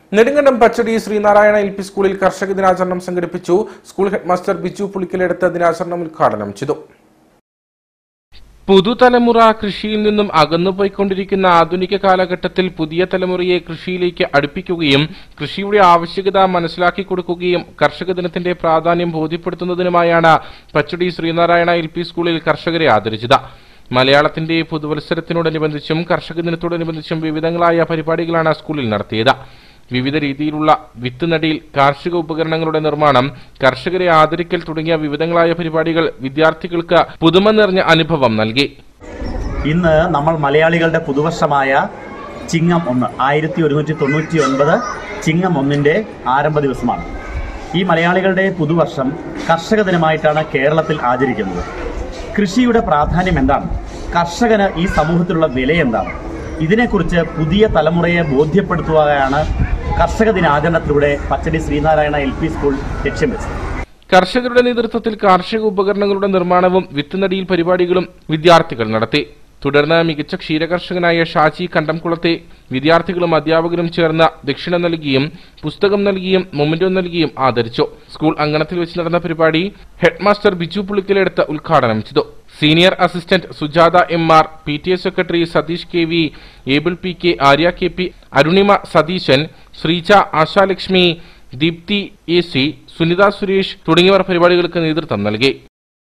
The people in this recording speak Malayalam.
നെടുങ്കണ്ടം പച്ചടി ശ്രീനാരായണ എൽ പി സ്കൂളിൽ കർഷക ദിനാചരണം സംഘടിപ്പിച്ചു സ്കൂൾ ഹെഡ്മാസ്റ്റർ ബിജു പുളിക്കലെടുത്ത ദിനാചരണം ഉദ്ഘാടനം ചെയ്തു പുതുതലമുറ കൃഷിയിൽ നിന്നും അകന്നുപോയിക്കൊണ്ടിരിക്കുന്ന ആധുനിക കാലഘട്ടത്തിൽ പുതിയ തലമുറയെ കൃഷിയിലേക്ക് അടുപ്പിക്കുകയും കൃഷിയുടെ ആവശ്യകത മനസ്സിലാക്കി കൊടുക്കുകയും കർഷക ദിനത്തിന്റെ പ്രാധാന്യം ബോധ്യപ്പെടുത്തുന്നതിനുമായാണ് പച്ചടി ശ്രീനാരായണ എൽ പി സ്കൂളിൽ കർഷകരെ ആദരിച്ചത് മലയാളത്തിന്റെ പുതുവത്സരത്തിനോടനുബന്ധിച്ചും കർഷക ദിനത്തോടനുബന്ധിച്ചും വിവിധങ്ങളായ പരിപാടികളാണ് സ്കൂളിൽ നടത്തിയത് വിവിധ രീതിയിലുള്ള വിത്ത് നടിയിൽ കാർഷിക ഉപകരണങ്ങളുടെ നിർമ്മാണം കർഷകരെ ആദരിക്കൽ തുടങ്ങിയ വിവിധങ്ങളായ പരിപാടികൾ വിദ്യാർത്ഥികൾക്ക് പുതുമ നിറഞ്ഞ അനുഭവം നൽകി ഇന്ന് നമ്മൾ മലയാളികളുടെ പുതുവർഷമായ ചിങ്ങം ഒന്ന് ആയിരത്തി ഒരുന്നൂറ്റി തൊണ്ണൂറ്റി ഒൻപത് ചിങ്ങം ഒന്നിന്റെ ആരംഭ ദിവസമാണ് ഈ മലയാളികളുടെ പുതുവർഷം കർഷക ദിനമായിട്ടാണ് കേരളത്തിൽ ആചരിക്കുന്നത് കൃഷിയുടെ പ്രാധാന്യം എന്താണ് കർഷകന് ഈ സമൂഹത്തിലുള്ള വില എന്താണ് ഇതിനെക്കുറിച്ച് പുതിയ തലമുറയെ ബോധ്യപ്പെടുത്തുകയാണ് കർഷക ദിനാചരണത്തിലൂടെ Pachadi Sreenarayana L P school ലക്ഷ്യം വെച്ചത് കർഷകരുടെ നേതൃത്വത്തിൽ കാർഷിക ഉപകരണങ്ങളുടെ നിർമ്മാണവും വിത്തുനടിയിൽ പരിപാടികളും വിദ്യാർത്ഥികൾ നടത്തി തുടർന്ന് മികച്ച ക്ഷീരകർഷകനായ ഷാജി കണ്ടംകുളത്തെ വിദ്യാർത്ഥികളും അധ്യാപകരും ചേർന്ന് ദക്ഷിണ നൽകിയും പുസ്തകം നൽകിയും മൊമെന്റോ നൽകിയും ആദരിച്ചു സ്കൂൾ അങ്കണത്തിൽ വെച്ച് നടന്ന പരിപാടി ഹെഡ്മാസ്റ്റർ ബിജു പുളിക്കലെടുത്ത് ഉദ്ഘാടനം ചെയ്തു senior assistant Sujatha M R P T A secretary Satheesh K V Abel P K Arya K P Arunima Satheesan Sreeja Ashalakshmi Deepthi A C Sunitha Suresh തുടങ്ങിയവർ പരിപാടികൾക്ക് നേതൃത്വം നൽകി